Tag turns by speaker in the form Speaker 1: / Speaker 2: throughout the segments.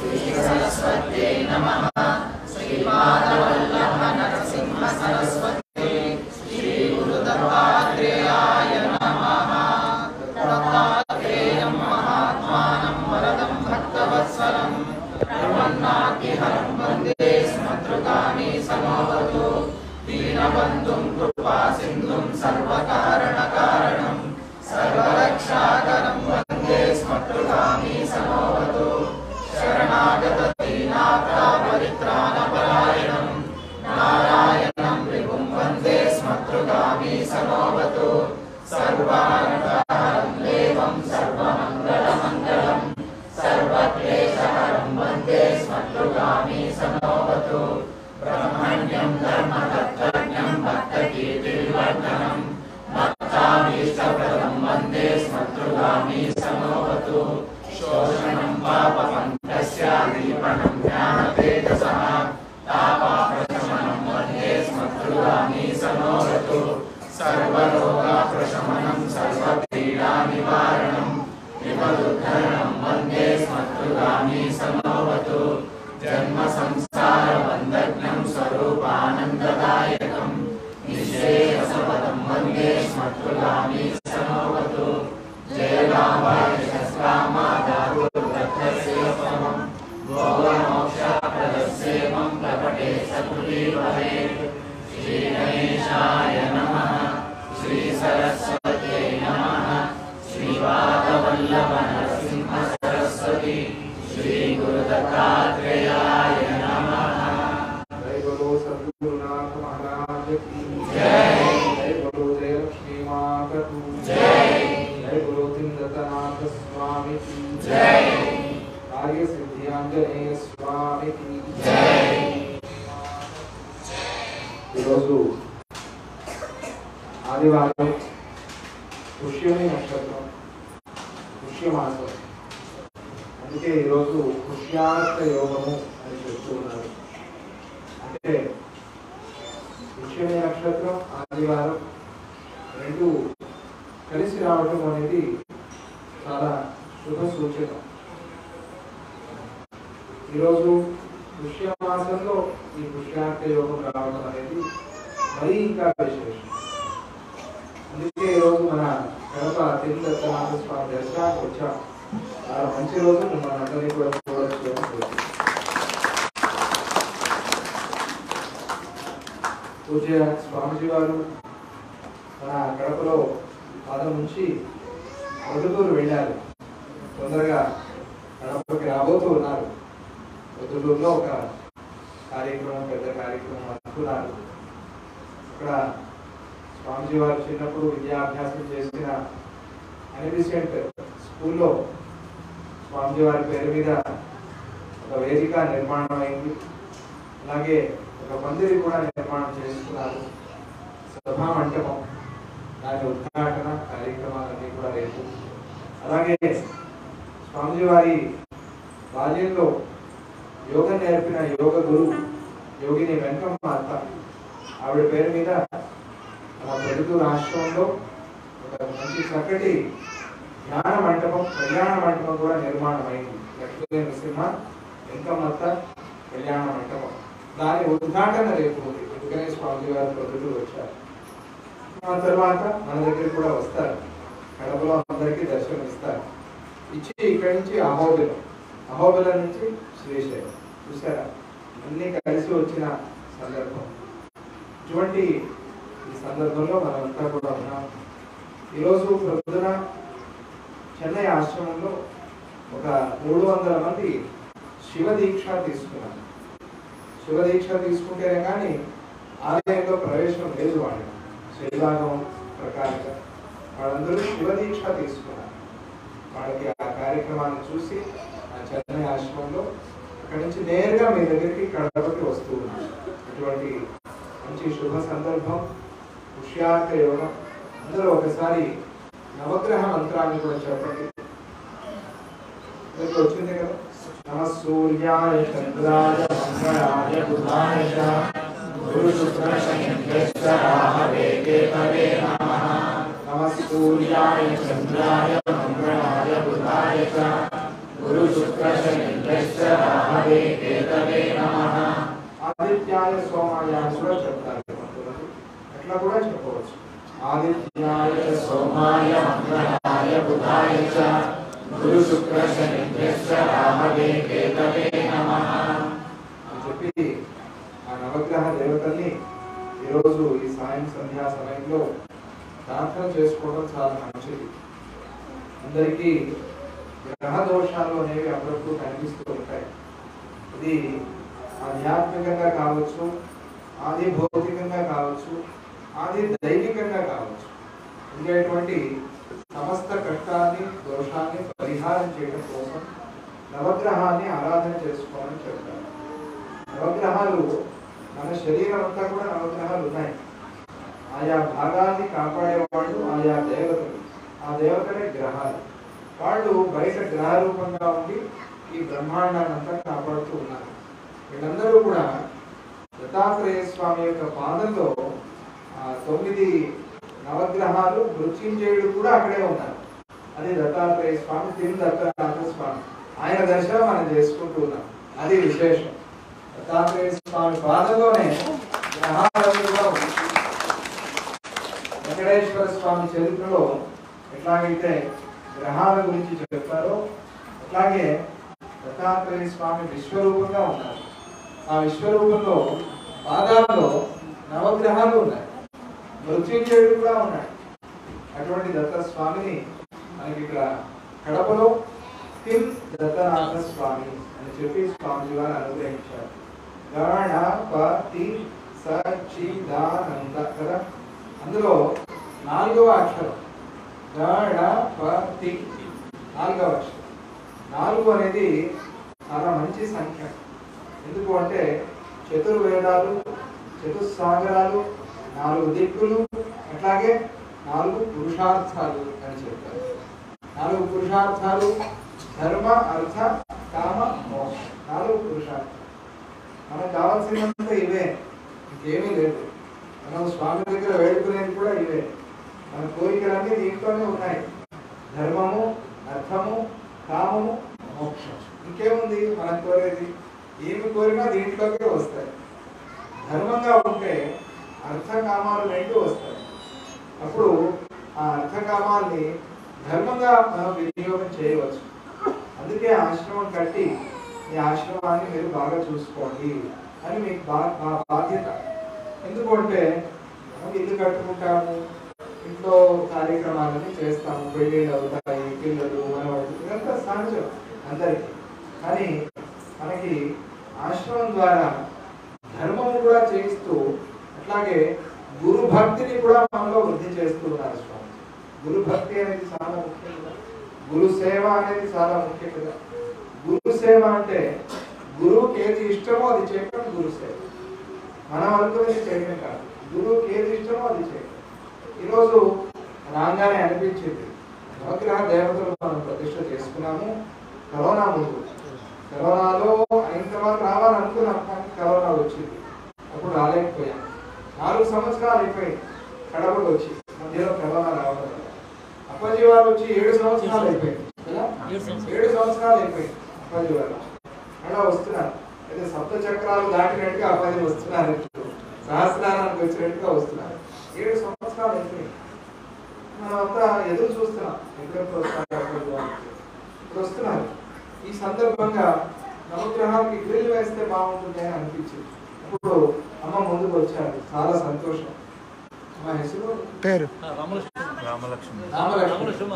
Speaker 1: जय बोलो सद्गुरुनाथ महाराज की जय जय बोलो जय लक्ष्मी माता की जय जय बोलो तिंदतनाथ स्वामी की जय कार्य सिद्धि आंजनेय स्वामी की जय ఈరోజు ఆదివారం పుష్యమి నక్షత్రం పుష్యమాసం అందుకే ఈరోజు పుష్యార్థ యోగము అని చెప్తూ ఉన్నారు అంటే పుష్యమి నక్షత్రం ఆదివారం రెండు కలిసి రావడం అనేది చాలా శుభ సూచన ఈరోజు పుష్యమాసంలో ఈ పుష్యార్థ యోగం రావడం అనేది మరీ ఇంకా విశేషం అందుకే ఈరోజు మన కడప తిరుదత్తనాథ స్వామి దర్శనానికి వచ్చాం చాలా మంచి రోజు మిమ్మల్ని అందరినీ కూడా చూడొచ్చు అని కోరుతున్నాను. పూజ్య స్వామిజీ వారు మన కడపలో పాదం నుంచి పొద్దుటూరు వెళ్ళారు తొందరగా కడపకి రాబోతూ ఉన్నారు పొద్దుటూరులో ఒక కార్యక్రమం పెద్ద కార్యక్రమం అనుకున్నారు అక్కడ స్వామిజీ వారు చిన్నప్పుడు విద్యాభ్యాసం చేసిన అనిబిసెంట్ స్కూల్లో స్వామిజీ వారి పేరు మీద ఒక వేదిక నిర్మాణం అయింది అలాగే ఒక మందిరి కూడా నిర్మాణం చేస్తున్నారు సభా మంటపం దాని ఉద్ఘాటన కార్యక్రమాలన్నీ కూడా రేపు అలాగే స్వామిజీ వారి బాల్యంలో యోగం నేర్పిన యోగ గురు యోగిని వెంకమ్మ అత్త ఆవిడ పేరు మీద మన తెలుగు రాష్ట్రంలో ఒక మంచి చక్కటి ధ్యాన మంటపం కళ్యాణ మంటపం కూడా నిర్మాణం అయింది లక్ష్మీ నరసింహ వెంకమ్మత్త కళ్యాణ మంటపం దాని ఉద్ఘాటన రేపు ఉంది అందుకనే స్వామి గారు ప్రొద్దుటూరు వచ్చారు ఆ తర్వాత మన దగ్గర కూడా వస్తారు కడపలో అందరికీ దర్శనం ఇస్తారు ఇచ్చి ఇక్కడి నుంచి అహోబిలం అహోబిలం నుంచి శ్రీశైలం చూసారా అన్ని కలిసి వచ్చిన సందర్భం ఇటువంటి ఈ సందర్భంలో మనమంతా కూడా ఉన్నాం ఈరోజు ప్రొద్దున చెన్నై ఆశ్రమంలో ఒక మూడు వందల మంది శివ దీక్ష తీసుకున్నారు శివ దీక్ష తీసుకుంటేనే కానీ ఆలయంలో ప్రవేశం లేదు వాళ్ళు శ్రీభాగం ప్రకారంగా వాళ్ళందరూ శివ దీక్ష తీసుకున్నారు వాళ్ళకి ఆ కార్యక్రమాన్ని చూసి ఆ చెన్నై ఆశ్రమంలో అక్కడి నుంచి నేరుగా మీ దగ్గరికి కడపకి వస్తూ ఉన్నారు అటువంటి మంచి శుభ సందర్భం పుష్యార్థ యోగం అందరూ ఒకసారి నవగ్రహ మంత్రాన్ని కూడా చెప్పండి మీకు వచ్చింది కదా నమ సూర్యాయ చంద్రాయ మంగళాయ బుధాయ చ గురు శుక్ర శనిభ్యశ్చ రాహవే కేతవే నమః నమ సూర్యాయ చంద్రాయ మంగళాయ బుధాయ చ గురు శుక్ర శనిభ్యశ్చ రాహవే
Speaker 2: విద్మహే కేతవే నమః
Speaker 1: అని చెప్పి ఆ నవగ్రహ దేవతల్ని ఈరోజు ఈ సాయం సంధ్యా సమయంలో ప్రార్థన చేసుకోవడం చాలా మంచిది అందరికీ గ్రహ దోషాలు అనేవి అప్పుడప్పుడు కనిపిస్తూ ఉంటాయి ఇది ఆధ్యాత్మికంగా కావచ్చు ఆది భౌతికంగా కావచ్చు ఆది దైవికంగా కావచ్చు ఉండేటువంటి సమస్త కష్టాన్ని దోషాన్ని పరిహారం చేయడం కోసం నవగ్రహాన్ని ఆరాధన చేసుకోవాలని చెప్తారు నవగ్రహాలు మన శరీరం అంతా కూడా నవగ్రహాలు ఉన్నాయి ఆయా భాగాన్ని కాపాడేవాళ్ళు ఆయా దేవతలు ఆ దేవతలే గ్రహాలు వాళ్ళు బయట గ్రహ రూపంగా ఉండి ఈ బ్రహ్మాండాన్ని అంతా కాపాడుతూ ఉన్నారు వీళ్ళందరూ కూడా దత్తాత్రేయ స్వామి యొక్క పాదంలో ఆ తొమ్మిది నవగ్రహాలు మృత్యుంజయుడు కూడా అక్కడే ఉన్నారు అది దత్తాత్రేయ స్వామి తిరు దత్తాత్రేయ స్వామి ఆయన దర్శనం మనం చేసుకుంటూ ఉన్నాం అది విశేషం దత్తాత్రేయ స్వామి పాదంలోనే గ్రహాలన్నీ కూడా ఉన్నాయి. వెంకటేశ్వర స్వామి చరిత్రలో ఎట్లాగైతే గ్రహాల గురించి చెప్తారో అట్లాగే దత్తాత్రేయ స్వామి విశ్వరూపంగా ఉన్నారు ఆ విశ్వరూపంలో పాదాల్లో నవగ్రహాలు ఉన్నాయి మృత్యుంజయుడు కూడా ఉన్నాడు అటువంటి దత్త స్వామిని మనకి ఇక్కడ కడపలో తిన్ దత్తనాథ స్వామి అని చెప్పి స్వామి వారు అనుగ్రహించారు గణపతి సచిదానంద కదా అందులో నాలుగవ అక్షరం గణపతి నాలుగవ అక్షరం నాలుగు అనేది చాలా మంచి సంఖ్య ఎందుకు అంటే చతుర్వేదాలు చతుస్సాగరాలు నాలుగు దిక్కులు అట్లాగే నాలుగు పురుషార్థాలు అని చెప్తారు నాలుగు పురుషార్థాలు ధర్మ అర్థ కామ మోక్ష నాలుగు పురుషార్థాలు మనకు కావాల్సినంత ఇవే ఇంకేమీ లేదు మనం స్వామి దగ్గర వేడుకునేది కూడా ఇవే మన కోరికలన్నీ దీంట్లోనే ఉన్నాయి ధర్మము అర్థము కామము మోక్షం ఇంకేముంది మనం కోరేది ఏమి కోరినా దీంట్లోకే వస్తాయి ధర్మంగా ఉంటే అర్థకామాలు రెండు వస్తాయి అప్పుడు ఆ అర్థకామాల్ని ధర్మంగా మనం వినియోగం చేయవచ్చు అందుకే ఆశ్రమం కట్టి ఈ ఆశ్రమాన్ని మీరు బాగా చూసుకోండి అని మీకు బా మా బాధ్యత ఎందుకంటే మనం ఇల్లు కట్టుకుంటాము ఇంట్లో కార్యక్రమాలన్నీ చేస్తాము పెళ్ళిళ్ళు అవుతాయి పిల్లలు మనవాళ్ళు ఇదంతా సహజం అందరికీ కానీ మనకి ఆశ్రమం ద్వారా ధర్మము కూడా చేయిస్తూ అట్లాగే గురు భక్తిని కూడా మనలో వృద్ధి చేస్తూ ఉన్నారు స్వామి గురు భక్తి అనేది చాలా ముఖ్యం కదా గురు సేవ అనేది చాలా ముఖ్యం కదా గురు సేవ అంటే గురువుకి ఏది ఇష్టమో అది చేయడం గురు సేవ మనం అనుకునేది చేయడం కాదు గురువుకి ఏది ఇష్టమో అది చేయడం ఈరోజు రాగానే అనిపించింది నవగ్రహ దేవతలు మనం ప్రతిష్ట చేసుకున్నాము కరోనా ముందు కరోనాలో అయిన తర్వాత రావాలని అనుకున్నాం కానీ కరోనా వచ్చింది అప్పుడు రాలేకపోయాం నాలుగు సంవత్సరాలు అయిపోయింది కడపకు వచ్చి మధ్యలో కరోనా రావడం వల్ల. అప్పాజీ వారు వచ్చి ఏడు సంవత్సరాలు అయిపోయింది కదా? ఏడు సంవత్సరాలు అయిపోయింది అప్పాజీ వారు అలా వస్తున్నారు అయితే సప్త చక్రాలు దాటినట్టుగా అప్పాజీ వస్తున్నారు ఇప్పుడు. సహస్రానికి వచ్చినట్టుగా వస్తున్నారు ఏడు సంవత్సరాలు అయిపోయింది మనమంతా ఎదురు చూస్తున్నాం ఎక్కడికి వస్తారు అప్పాజీ వారు. ఇప్పుడు వస్తున్నారు ఈ సందర్భంగా నవగ్రహాలకి గ్రిల్ వేస్తే బాగుంటుంది అని అనిపించింది ఇప్పుడు అమ్మ ముందుకు వచ్చారు చాలా సంతోషం మా హెసరు
Speaker 3: పేరు
Speaker 2: రామలక్ష్మి
Speaker 1: రామలక్ష్మి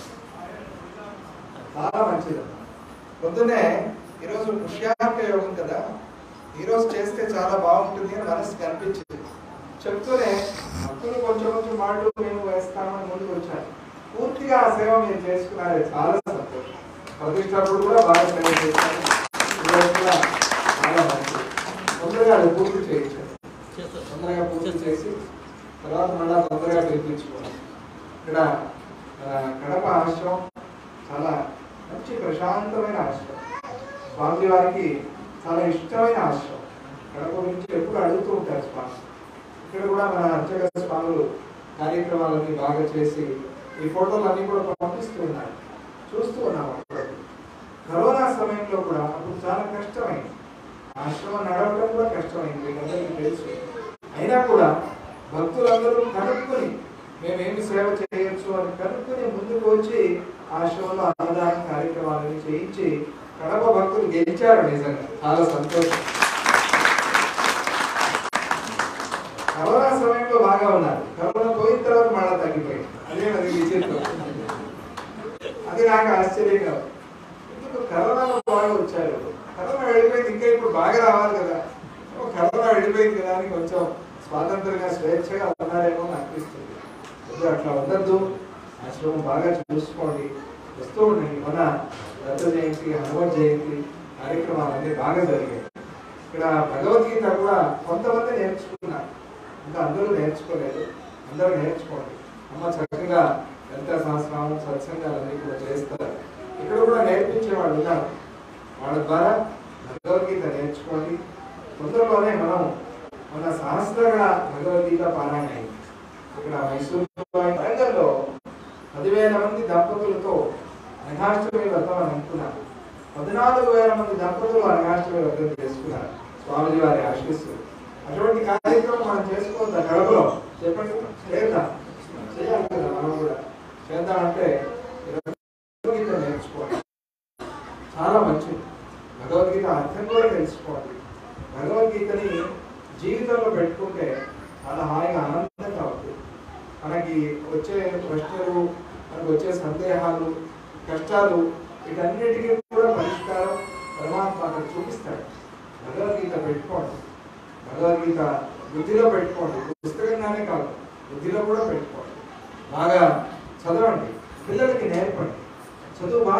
Speaker 1: చాలా మంచిది పొద్దున్నే ఈరోజు పుష్యార్క యోగం కదా ఈరోజు చేస్తే చాలా బాగుంటుంది అని మనసుకి అనిపించింది చెప్తూనే భక్తులు కొంచెం కొంచెం మాటలు మేము వేస్తామని ముందుకు వచ్చాను పూర్తిగా ఆ సేవ మీరు చేసుకున్నారే చాలా సంతోషం ప్రతిష్టప్పుడు కూడా బాగా సేవ చేశారు ఈరోజు కూడా చాలా మంచిది తొందరగా అది పూర్తి చేయించారు తొందరగా పూర్తి చేసి తర్వాత మళ్ళా తొందరగా పిలిపించుకోవాలి ఇక్కడ మన కడప ఆశ్రమం చాలా మంచి ప్రశాంతమైన ఆశ్రమం స్వామి వారికి చాలా ఇష్టమైన ఆశ్రమం కడప గురించి ఎప్పుడు అడుగుతూ ఉంటారు స్వామి ఇక్కడ కూడా మన అర్చక స్వాములు కార్యక్రమాలన్నీ బాగా చేసి ఈ ఫోటోలు అన్ని కూడా పంపిస్తూ ఉన్నారు చూస్తూ ఉన్నాం అప్పుడప్పుడు. కరోనా సమయంలో కూడా అప్పుడు చాలా కష్టమైంది ఆశ్రమం నడవడం కూడా కష్టమైంది వీళ్ళందరికీ తెలుసు అయినా కూడా భక్తులందరూ కనుక్కొని మేమేమి సేవ చేయొచ్చు అని కనుక్కొని ముందుకు వచ్చి ఆశ్రమంలో అన్నదాన కార్యక్రమాలని చేయించి కడప భక్తులు గెలిచారు నిజంగా చాలా సంతోషం కరోనా సమయంలో బాగా ఉన్నారు కరోనా పోయిన తర్వాత మళ్ళా తగ్గిపోయింది అదే అది విచిత్రం అది నాకు ఆశ్చర్యంగా ఉంది. ఎందుకు కరోనాలో బాగా వచ్చారు కరోనా వెళ్ళిపోయింది ఇంకా ఇప్పుడు బాగా రావాలి కదా ఓ, కరోనా వెళ్ళిపోయింది కదా అని కొంచెం స్వాతంత్రంగా స్వేచ్ఛగా ఉన్నారేమో అని అనిపిస్తుంది వద్దు, అట్లా ఉండద్దు ఆశ్రమం బాగా చూసుకోండి వస్తూ ఉండండి మన దత్త జయంతి హనుమత్ జయంతి కార్యక్రమాలన్నీ బాగా జరిగాయి ఇక్కడ భగవద్గీత కూడా కొంతమంది నేర్చుకున్నారు ఇంకా అందరూ నేర్చుకోలేదు అందరూ నేర్చుకోండి అమ్మ చక్కగా ఎంత సహస్రామం సత్సంగాలన్నీ కూడా చేస్తారు ఇక్కడ కూడా నేర్పించే వాళ్ళు ఉన్నారు వాళ్ళ ద్వారా భగవద్గీత నేర్చుకోండి తొందరలోనే మనం మన సహస్రగణ భగవద్గీత పారాయణ అయింది ఇక్కడ మైసూరు వరంగల్లో పదివేల మంది దంపతులతో అనాష్టమి వ్రతం అని అనుకున్నారు పద్నాలుగు వేల మంది దంపతులు అనాష్టమి వ్రతం చేసుకున్నారు స్వామిజీ వారి ఆశీస్సులు అటువంటి కార్యక్రమం మనం చేసుకోవద్దా కడపలో చెప్పండి చేద్దాం చేయాలి కదా మనం కూడా చేద్దాం అంటే భగవద్గీత నేర్చుకోవాలి చాలా మంచిది భగవద్గీత అర్థం కూడా తెలుసుకోవాలి భగవద్గీతని జీవితంలో పెట్టుకుంటే చాలా హాయిగా ఆనందంగా ఉంటుంది మనకి వచ్చే ప్రశ్నలు మనకు వచ్చే సందేహాలు కష్టాలు వీటన్నిటికీ కూడా పరిష్కారం పరమాత్మ అక్కడ చూపిస్తాడు భగవద్గీత పెట్టుకోండి భగవద్గీత బుద్ధిలో పెట్టుకోండి పుస్తకంగానే కాదు బుద్ధిలో కూడా పెట్టుకోండి బాగా చదవండి పిల్లలకి నేర్పండి చదువు బాగా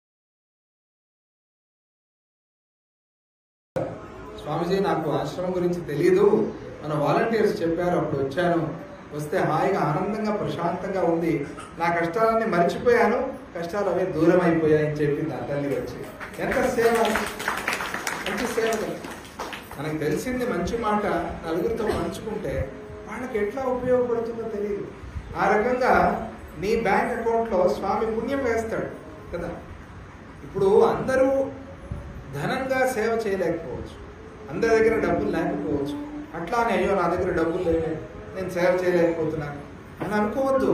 Speaker 1: స్వామిజీ నాకు ఆశ్రమం గురించి తెలియదు మన వాలంటీర్స్ చెప్పారు అప్పుడు వచ్చాను వస్తే హాయిగా ఆనందంగా ప్రశాంతంగా ఉంది నా కష్టాలన్నీ మర్చిపోయాను కష్టాలు అవే దూరం అయిపోయాయని చెప్పింది ఆ తల్లి వచ్చి ఎంత సేవ మంచి సేవ కదా. మనకు తెలిసింది మంచి మాట నలుగురితో పంచుకుంటే వాళ్ళకి ఎట్లా ఉపయోగపడుతుందో తెలియదు ఆ రకంగా నీ బ్యాంక్ అకౌంట్లో స్వామి పుణ్యం వేస్తాడు కదా ఇప్పుడు అందరూ ధనంగా సేవ చేయలేకపోవచ్చు అందరి దగ్గర డబ్బులు లేకపోవచ్చు అట్లానే అయ్యో నా దగ్గర డబ్బులు లేవే నేను సేవ చేయలేకపోతున్నాను అని అనుకోవద్దు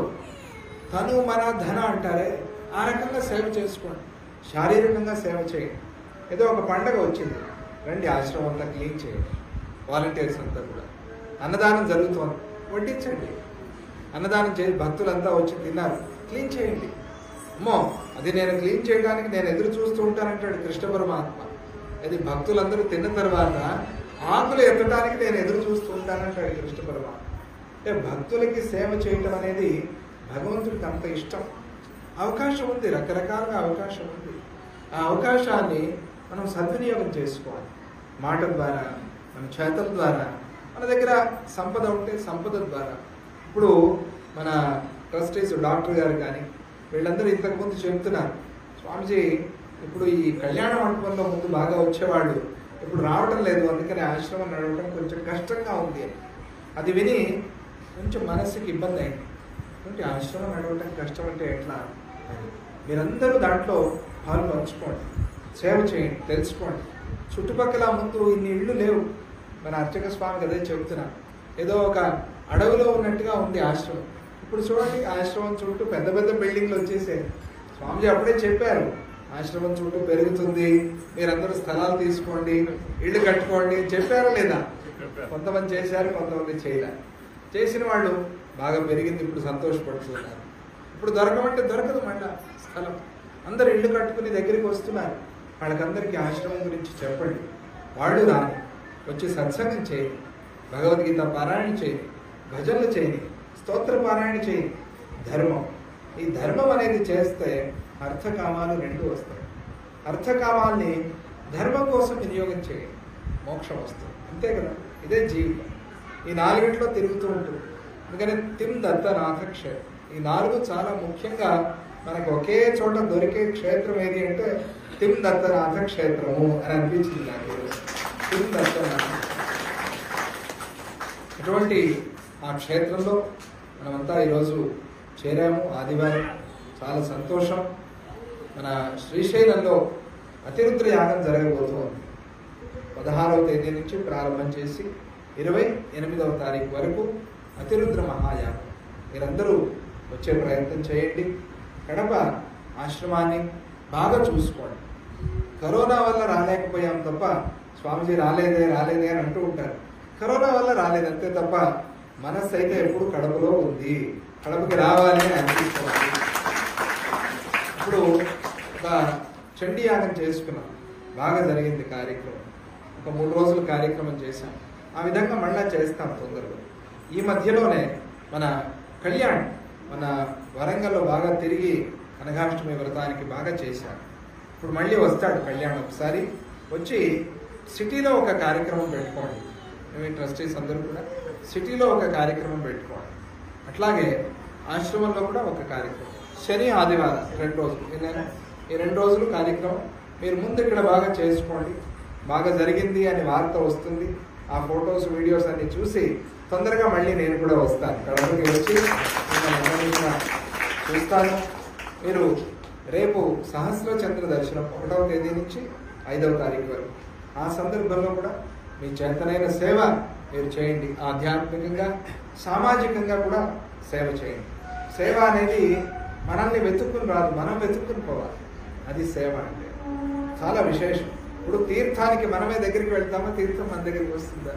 Speaker 1: తను మన ధన అంటారే ఆ రకంగా సేవ చేసుకోండి శారీరకంగా సేవ చేయండి ఏదో ఒక పండగ వచ్చింది రండి ఆశ్రమం అంతా క్లీన్ చేయండి వాలంటీర్స్ అంతా కూడా అన్నదానం జరుగుతోంది వడ్డించండి అన్నదానం చేసి భక్తులంతా వచ్చి తిన్నారు క్లీన్ చేయండి అమ్మో అది నేను క్లీన్ చేయడానికి నేను ఎదురు చూస్తూ ఉంటానంటాడు కృష్ణ పరమాత్మ అది భక్తులందరూ తిన్న తర్వాత ఆకులు ఎత్తడానికి నేను ఎదురు చూస్తూ ఉంటానంటాడు కృష్ణ పరమాత్మ అంటే భక్తులకి సేవ చేయటం అనేది భగవంతుడికి అంత ఇష్టం అవకాశం ఉంది రకరకాలుగా అవకాశం ఉంది ఆ అవకాశాన్ని మనం సద్వినియోగం చేసుకోవాలి మాట ద్వారా మన చేతల ద్వారా మన దగ్గర సంపద ఉంటే సంపద ద్వారా ఇప్పుడు మన ట్రస్టీస్ డాక్టర్ గారు కానీ వీళ్ళందరూ ఇంతకుముందు చెప్తున్నారు స్వామిజీ ఇప్పుడు ఈ కళ్యాణ మండపంలో ముందు బాగా వచ్చేవాళ్ళు ఇప్పుడు రావటం లేదు అందుకని ఆశ్రమం నడవటం కొంచెం కష్టంగా ఉంది అని. అది విని కొంచెం మనసుకి ఇబ్బంది అయింది అంటే ఆశ్రమం నడవటం కష్టం అంటే ఎట్లా అని. మీరందరూ దాంట్లో పాలు పంచుకోండి సేవ చేయండి తెలుసుకోండి చుట్టుపక్కల ముందు ఇన్ని ఇళ్ళు లేవు మన అర్చక స్వామికి అదే చెబుతున్నాను ఏదో ఒక అడవిలో ఉన్నట్టుగా ఉంది ఆశ్రమం ఇప్పుడు చూడండి ఆశ్రమం చుట్టూ పెద్ద పెద్ద బిల్డింగ్లు వచ్చేసాయి స్వామిజీ అప్పుడే చెప్పారు ఆశ్రమం చుట్టూ పెరుగుతుంది మీరందరూ స్థలాలు తీసుకోండి ఇళ్ళు కట్టుకోండి చెప్పారా లేదా కొంతమంది చేశారు కొంతమంది చేయలే చేసిన వాళ్ళు బాగా పెరిగింది ఇప్పుడు సంతోషపడుతున్నారు ఇప్పుడు దొరకమంటే దొరకదు మళ్ళా స్థలం అందరు ఇల్లు కట్టుకుని దగ్గరికి వస్తున్నారు వాళ్ళకందరికీ ఆశ్రమం గురించి చెప్పండి వాళ్ళు రాని వచ్చి సత్సంగం చేయండి భగవద్గీత పారాయణ చేయండి భజనలు చేయండి స్తోత్ర పారాయణ చేయండి ధర్మం ఈ ధర్మం అనేది చేస్తే అర్థకామాలు రెండు వస్తాయి అర్థకామాల్ని ధర్మం కోసం వినియోగం చేయండి మోక్షం వస్తుంది అంతే కదా ఇదే జీవితం ఈ నాలుగింట్లో తిరుగుతూ ఉంటుంది అందుకని తిమ్ దత్తనాథ క్షేత్రం ఈ నాలుగు చాలా ముఖ్యంగా మనకు ఒకే చోట దొరికే క్షేత్రం ఏది అంటే తిమ్ దత్తనాథ క్షేత్రము అని అనిపించింది నాకు ఈరోజు. తిమ్ దత్తనాథ అటువంటి ఆ క్షేత్రంలో మనమంతా ఈరోజు చేరాము ఆదివారం చాలా సంతోషం మన శ్రీశైలంలో అతిరుద్ర యాగం జరగబోతోంది పదహారవ తేదీ నుంచి ప్రారంభం చేసి ఇరవై ఎనిమిదవ తారీఖు వరకు అతిరుద్ర మహాయాగం మీరందరూ వచ్చే ప్రయత్నం చేయండి కడప ఆశ్రమాన్ని బాగా చూసుకోండి కరోనా వల్ల రాలేకపోయాం తప్ప స్వామిజీ రాలేదే రాలేదే అని అంటూ ఉంటారు కరోనా వల్ల రాలేదు అంతే తప్ప మనస్సు అయితే ఎప్పుడు కడపలో ఉంది కడపకి రావాలి అని అనిపిస్తుంది ఇప్పుడు ఒక చండీ యాగం చేసుకున్నాం బాగా జరిగింది కార్యక్రమం ఒక మూడు రోజులు కార్యక్రమం చేశాం ఆ విధంగా మళ్ళా చేస్తాం తొందరలో ఈ మధ్యలోనే మన కళ్యాణ్ మన వరంగల్లో బాగా తిరిగి అనఘాష్టమి వ్రతానికి బాగా చేశారు ఇప్పుడు మళ్ళీ వస్తాడు కళ్యాణ్ ఒకసారి వచ్చి సిటీలో ఒక కార్యక్రమం పెట్టుకోండి మేము ట్రస్టీస్ అందరూ కూడా సిటీలో ఒక కార్యక్రమం పెట్టుకోండి అట్లాగే ఆశ్రమంలో కూడా ఒక కార్యక్రమం శని ఆదివారం రెండు రోజులు ఈ నెల ఈ రెండు రోజులు కార్యక్రమం మీరు ముందు ఇక్కడ బాగా చేసుకోండి బాగా జరిగింది అని వార్త వస్తుంది ఆ ఫొటోస్ వీడియోస్ అన్ని చూసి తొందరగా మళ్ళీ నేను కూడా వస్తాను కడపకి వచ్చి మిమ్మల్ని అందరినీ కూడా చూస్తాను మీరు రేపు సహస్ర చంద్ర దర్శనం ఒకటవ తేదీ నుంచి ఐదవ తారీఖు వరకు ఆ సందర్భంలో కూడా మీ చేతనైన సేవ మీరు చేయండి ఆధ్యాత్మికంగా సామాజికంగా కూడా సేవ చేయండి సేవ అనేది మనల్ని వెతుక్కుని రాదు మనం వెతుక్కుని పోవాలి అది సేవ అంటే చాలా విశేషం ఇప్పుడు తీర్థానికి మనమే దగ్గరికి వెళ్తామా తీర్థం మన దగ్గరికి వస్తుందా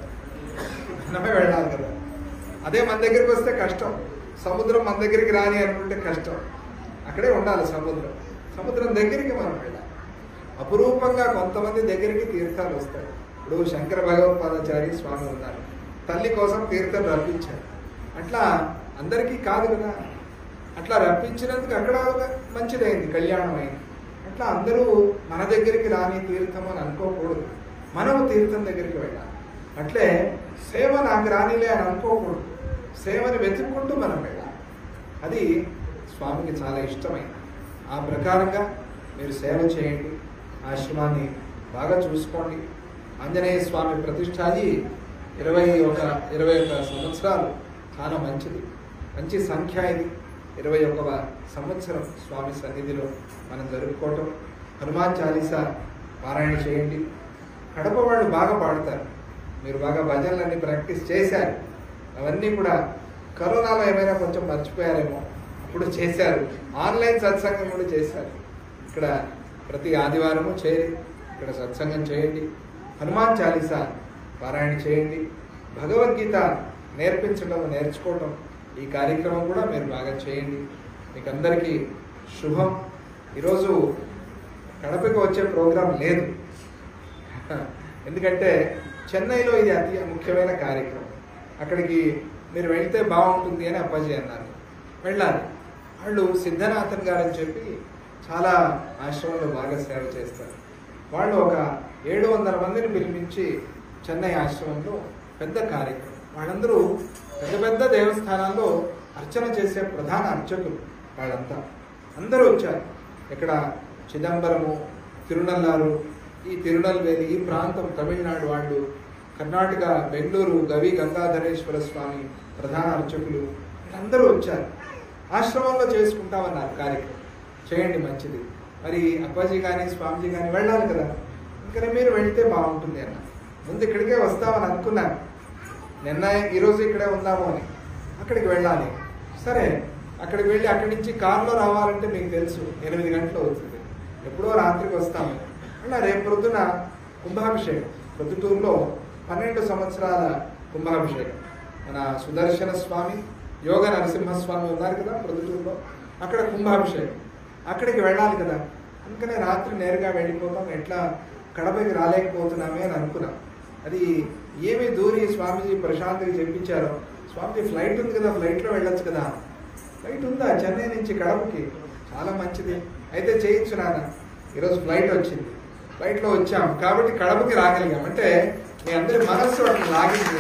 Speaker 1: మనమే వెళ్ళాలి కదా అదే మన దగ్గరికి వస్తే కష్టం సముద్రం మన దగ్గరికి రాని అనుకుంటే కష్టం అక్కడే ఉండాలి సముద్రం సముద్రం దగ్గరికి మనం వెళ్ళాలి అపురూపంగా కొంతమంది దగ్గరికి తీర్థాలు వస్తాయి ఇప్పుడు శంకర భగవత్పాదాచారి స్వామి ఉన్నారు తల్లి కోసం తీర్థం రప్పించారు అట్లా అందరికీ కాదు కదా అట్లా రప్పించినందుకు అక్కడ ఒక మంచిదైంది కళ్యాణం అయింది అట్లా అందరూ మన దగ్గరికి రాని తీర్థం అని అనుకోకూడదు మనము తీర్థం దగ్గరికి వెళ్ళాలి అట్లే సేవ నాకు రానిలే అని అనుకోకూడదు సేవని వెతుక్కుంటూ మనం వెళ్ళాలి అది స్వామికి చాలా ఇష్టమైంది ఆ ప్రకారంగా మీరు సేవ చేయండి ఆశ్రమాన్ని బాగా చూసుకోండి ఆంజనేయ స్వామి ప్రతిష్టాయి ఇరవై ఒక ఇరవై ఒక సంవత్సరాలు చాలా మంచిది మంచి సంఖ్య ఇది ఇరవై ఒకవ సంవత్సరం స్వామి సన్నిధిలో మనం జరుపుకోవటం హనుమాన్ చాలీసా పారాయణ చేయండి కడప వాళ్ళు బాగా పాడతారు మీరు బాగా భజనలన్నీ ప్రాక్టీస్ చేశారు అవన్నీ కూడా కరోనాలో ఏమైనా కొంచెం మర్చిపోయారేమో అప్పుడు చేశారు ఆన్లైన్ సత్సంగం కూడా చేశారు ఇక్కడ ప్రతి ఆదివారము చేరి ఇక్కడ సత్సంగం చేయండి హనుమాన్ చాలీసా పారాయణ చేయండి భగవద్గీత నేర్పించడం నేర్చుకోవటం ఈ కార్యక్రమం కూడా మీరు బాగా చేయండి మీకు అందరికీ శుభం ఈరోజు కడపకి వచ్చే ప్రోగ్రాం లేదు ఎందుకంటే చెన్నైలో ఇది అతి ముఖ్యమైన కార్యక్రమం అక్కడికి మీరు వెళ్తే బాగుంటుంది అని అప్పాజీ అన్నారు వెళ్ళాలి వాళ్ళు సిద్ధనాథన్ గారు అని చెప్పి చాలా ఆశ్రమంలో బాగా సేవ చేస్తారు వాళ్ళు ఒక ఏడు వందల మందిని పిలిపించి చెన్నై ఆశ్రమంలో పెద్ద కార్యక్రమం వాళ్ళందరూ పెద్ద పెద్ద దేవస్థానాల్లో అర్చన చేసే ప్రధాన అర్చకులు వాళ్ళంతా అందరూ వచ్చారు ఇక్కడ చిదంబరము తిరునల్లారు ఈ తిరునల్వేలి ఈ ప్రాంతం తమిళనాడు వాళ్ళు కర్ణాటక బెంగళూరు గవి గంగాధరేశ్వర స్వామి ప్రధాన అర్చకులు అందరూ వచ్చారు ఆశ్రమంలో చేసుకుంటామన్నారు కార్యక్రమం చేయండి మంచిది మరి అప్పాజీ కానీ స్వామిజీ కానీ వెళ్ళాలి కదా ఇంకా మీరు వెళ్తే బాగుంటుంది అన్న ముందు ఇక్కడికే వస్తామని అనుకున్నాను నిన్న ఈరోజు ఇక్కడే ఉందాము అని అక్కడికి వెళ్ళాలి సరే అక్కడికి వెళ్ళి అక్కడి నుంచి కారులో రావాలంటే మీకు తెలుసు ఎనిమిది గంటలు అవుతుంది ఎప్పుడో రాత్రికి వస్తాము అలా రేపు ప్రొద్దున కుంభాభిషేకం ప్రొద్దుటూరులో పన్నెండు సంవత్సరాల కుంభాభిషేకం మన సుదర్శన స్వామి యోగ నరసింహస్వామి ఉన్నారు కదా ప్రొద్దుటూరులో అక్కడ కుంభాభిషేకం అక్కడికి వెళ్ళాలి కదా అందుకనే రాత్రి నేరుగా వెళ్ళిపోతాం ఎట్లా కడపకి రాలేకపోతున్నామే అని అనుకున్నాం అది ఏమి దూరి స్వామీజీ ప్రశాంత్కి చెప్పించారో స్వామీజీ ఫ్లైట్ ఉంది కదా ఫ్లైట్లో వెళ్ళొచ్చు కదా ఫ్లైట్ ఉందా చెన్నై నుంచి కడపకి చాలా మంచిది అయితే చేయొచ్చు నాన్న ఈరోజు ఫ్లైట్ వచ్చింది ఫ్లైట్లో వచ్చాం కాబట్టి కడపకి రాగలిగాం అంటే మీ అందరి మనస్సు అట్లా లాగింది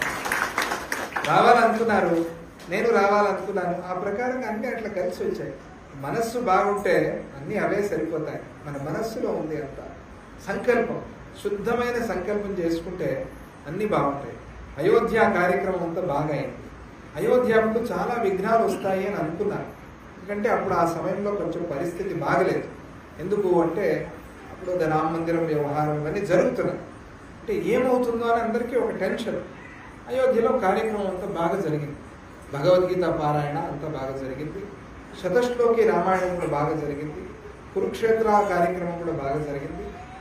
Speaker 1: రావాలనుకున్నారు నేను రావాలనుకున్నాను ఆ ప్రకారంగా అన్నీ అట్లా కలిసి వచ్చాయి మనస్సు బాగుంటే అన్నీ అవే సరిపోతాయి మన మనస్సులో ఉంది అంత సంకల్పం శుద్ధమైన సంకల్పం చేసుకుంటే అన్నీ బాగుంటాయి అయోధ్య కార్యక్రమం అంతా బాగా అయింది అయోధ్య అప్పుడు చాలా విఘ్నాలు వస్తాయి అని అనుకున్నాను ఎందుకంటే అప్పుడు ఆ సమయంలో కొంచెం పరిస్థితి బాగలేదు ఎందుకు అంటే అప్పుడు ద రామ మందిరం వ్యవహారం ఇవన్నీ జరుగుతున్నాయి అంటే ఏమవుతుందో అని అందరికీ ఒక టెన్షన్ అయోధ్యలో కార్యక్రమం అంతా బాగా జరిగింది భగవద్గీత పారాయణ అంతా బాగా జరిగింది శతశ్లోకి రామాయణం కూడా బాగా జరిగింది కురుక్షేత్ర కార్యక్రమం కూడా బాగా జరిగింది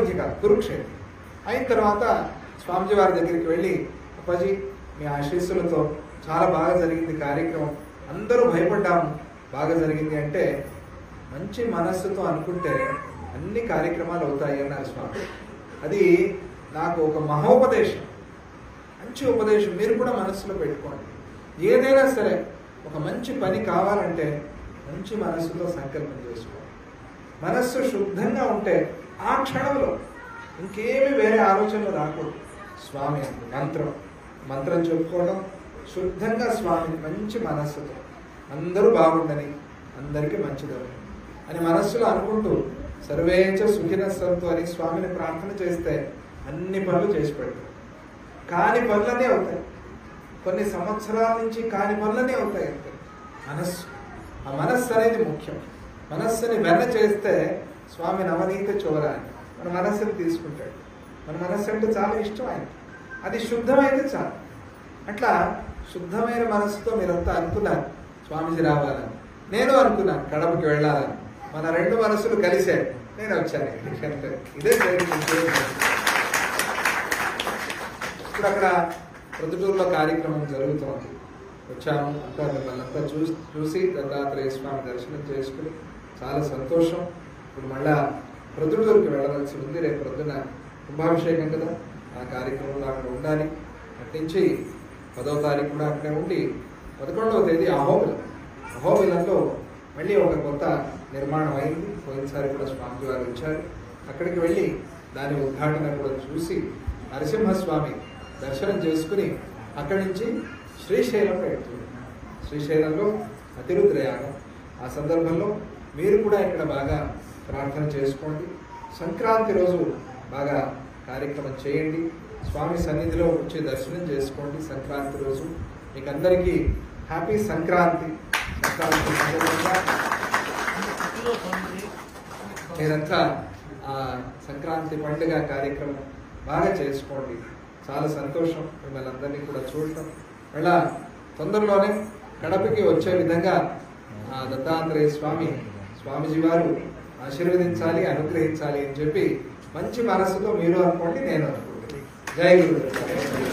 Speaker 1: అయోధ్య కాదు కురుక్షేత్రం అయిన తర్వాత స్వామిజీ వారి దగ్గరికి వెళ్ళి అప్పాజీ మీ ఆశీస్సులతో చాలా బాగా జరిగింది కార్యక్రమం అందరూ భయపడ్డాము బాగా జరిగింది అంటే మంచి మనస్సుతో అనుకుంటే అన్ని కార్యక్రమాలు అవుతాయి అన్నారు స్వామి అది నాకు ఒక మహోపదేశం మంచి ఉపదేశం మీరు కూడా మనస్సులో పెట్టుకోండి ఏదైనా సరే ఒక మంచి పని కావాలంటే మంచి మనస్సుతో సంకల్పం చేసుకోండి మనస్సు శుద్ధంగా ఉంటే ఆ క్షణంలో ఇంకేమి వేరే ఆలోచనలు రాకూడదు స్వామి అందు మంత్రం మంత్రం చెప్పుకోవడం శుద్ధంగా స్వామిని మంచి మనస్సుతో అందరూ బాగుండని అందరికీ మంచిదని అని మనస్సులో అనుకుంటూ సర్వేచ సుఖిన సంతు అని స్వామిని ప్రార్థన చేస్తే అన్ని పనులు చేసి పెడతారు కాని పనులనే అవుతాయి కొన్ని సంవత్సరాల నుంచి కాని పనులనే అవుతాయి అంతే మనస్సు ఆ మనస్సు అనేది ముఖ్యం మనస్సుని వెన్న చేస్తే స్వామి నవనీత చోర అని మన మనస్సుని తీసుకుంటాడు మన మనస్సు అంటే చాలా ఇష్టం ఆయన అది శుద్ధమైతే చాలు అట్లా శుద్ధమైన మనస్సుతో మీరంతా అనుకున్నారు స్వామీజీ రావాలని నేను అనుకున్నాను కడపకి వెళ్ళాలని మన రెండు మనసులు కలిసే నేను వచ్చాను ఇక్కడికి అంతే ఇదే జరిగింది ఇప్పుడు అక్కడ ప్రొద్దుటూరులో కార్యక్రమం జరుగుతోంది వచ్చాము అంతా మిమ్మల్ని అంతా చూసి చూసి దత్తాత్రేయ స్వామి దర్శనం చేసుకుని చాలా సంతోషం ఇప్పుడు మళ్ళా ప్రొద్దుటూరుకి వెళ్ళవలసి ఉంది రేపు ప్రొద్దున కుంభాభిషేకం కదా ఆ కార్యక్రమంలో అక్కడ ఉండాలి అటు నుంచి పదవ తారీఖు కూడా అక్కడే ఉండి పదకొండవ తేదీ అహోబిలం అహోబిలంలో మళ్ళీ ఒక కొత్త నిర్మాణం అయింది పోయినసారి కూడా స్వామి వారు వచ్చారు అక్కడికి వెళ్ళి దాని ఉద్ఘాటన కూడా చూసి నరసింహస్వామి దర్శనం చేసుకుని అక్కడి నుంచి శ్రీశైలం వెళ్తుంది శ్రీశైలంలో అతిరుద్రయాగం ఆ సందర్భంలో మీరు కూడా ఇక్కడ బాగా ప్రార్థన చేసుకోండి సంక్రాంతి రోజు బాగా కార్యక్రమం చేయండి స్వామి సన్నిధిలో వచ్చి దర్శనం చేసుకోండి సంక్రాంతి రోజు మీకు అందరికీ హ్యాపీ సంక్రాంతి సంక్రాంతి సందర్భంగా మీరంతా ఆ సంక్రాంతి పండుగ కార్యక్రమం బాగా చేసుకోండి చాలా సంతోషం మిమ్మల్ని అందరినీ కూడా చూడటం మళ్ళా తొందరలోనే కడపకి వచ్చే విధంగా ఆ దత్తాత్రేయ స్వామి స్వామిజీ వారు ఆశీర్వదించాలి అనుగ్రహించాలి అని చెప్పి మంచి మనస్సుతో మీరు అనుకోండి నేను అనుకోండి జై గురు